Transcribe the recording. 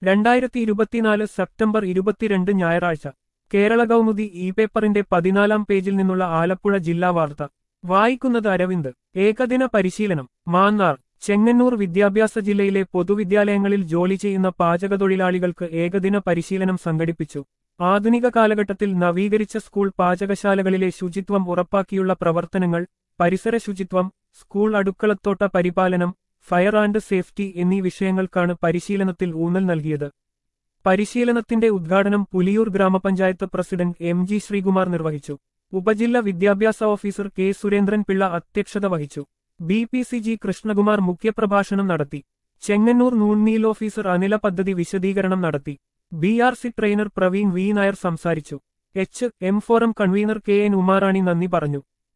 രണ്ടായിരത്തി ഇരുപത്തിനാല് സെപ്റ്റംബർ ഇരുപത്തിരണ്ട് ഞായറാഴ്ച കേരള കൗമുദി ഇ പേപ്പറിന്റെ പതിനാലാം പേജിൽ നിന്നുള്ള ആലപ്പുഴ ജില്ലാ വാർത്ത വായിക്കുന്നത് അരവിന്ദ് ഏകദിന പരിശീലനം മാന്നാർ ചെങ്ങന്നൂർ വിദ്യാഭ്യാസ ജില്ലയിലെ പൊതുവിദ്യാലയങ്ങളിൽ ജോലി ചെയ്യുന്ന പാചകതൊഴിലാളികൾക്ക് ഏകദിന പരിശീലനം സംഘടിപ്പിച്ചു ആധുനിക കാലഘട്ടത്തിൽ നവീകരിച്ച സ്കൂൾ പാചകശാലകളിലെ ശുചിത്വം ഉറപ്പാക്കിയുള്ള പ്രവർത്തനങ്ങൾ പരിസര ശുചിത്വം സ്കൂൾ അടുക്കളത്തോട്ട പരിപാലനം ഫയർ ആൻഡ് സേഫ്റ്റി എന്നീ വിഷയങ്ങൾക്കാണ് പരിശീലനത്തിൽ ഊന്നൽ നൽകിയത് പരിശീലനത്തിന്റെ ഉദ്ഘാടനം പുലിയൂർ ഗ്രാമപഞ്ചായത്ത് പ്രസിഡന്റ് എം ജി ശ്രീകുമാർ നിർവഹിച്ചു ഉപജില്ല വിദ്യാഭ്യാസ ഓഫീസർ കെ സുരേന്ദ്രൻ പിള്ള അധ്യക്ഷത വഹിച്ചു B P C G Krishnakumar മുഖ്യപ്രഭാഷണം നടത്തി ചെങ്ങന്നൂർ നൂൺമീൽ ഓഫീസർ അനില പദ്ധതി വിശദീകരണം നടത്തി B R C trainer Praveen V Nair സംസാരിച്ചു H M forum convener K N Umarani നന്ദി പറഞ്ഞു